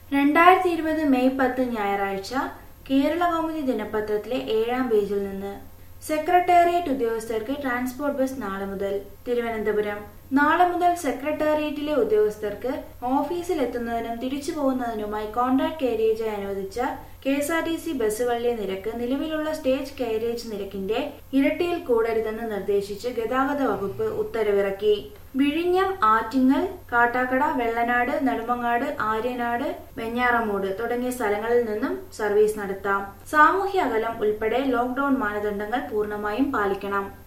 രണ്ടായിരത്തി ഇരുപത് മെയ് പത്ത് ഞായറാഴ്ച കേരള കൗമുദി ദിനപത്രത്തിലെ ഏഴാം പേജിൽ നിന്ന് സെക്രട്ടേറിയറ്റ് ഉദ്യോഗസ്ഥർക്ക് ട്രാൻസ്പോർട്ട് ബസ് നാളെ മുതൽ തിരുവനന്തപുരം നാളെ മുതൽ സെക്രട്ടേറിയറ്റിലെ ഉദ്യോഗസ്ഥർക്ക് ഓഫീസിൽ എത്തുന്നതിനും തിരിച്ചു പോകുന്നതിനുമായി കോൺട്രാക്ട് കാരിയേജായി അനുവദിച്ച K S R T C ബസ്സുകളിലെ നിരക്ക് നിലവിലുള്ള സ്റ്റേജ് കാരിയേജ് നിരക്കിന്റെ ഇരട്ടിയിൽ കൂടരുതെന്ന് നിർദ്ദേശിച്ച് ഗതാഗത വകുപ്പ് ഉത്തരവിറക്കി വിഴിഞ്ഞം ആറ്റിങ്ങൽ കാട്ടാക്കട വെള്ളനാട് നെടുമങ്ങാട് ആര്യനാട് വെഞ്ഞാറമൂട് തുടങ്ങിയ സ്ഥലങ്ങളിൽ നിന്നും സർവീസ് നടത്താം സാമൂഹ്യ അകലം ഉൾപ്പെടെ ലോക്ഡൌൺ മാനദണ്ഡങ്ങൾ പൂർണ്ണമായും പാലിക്കണം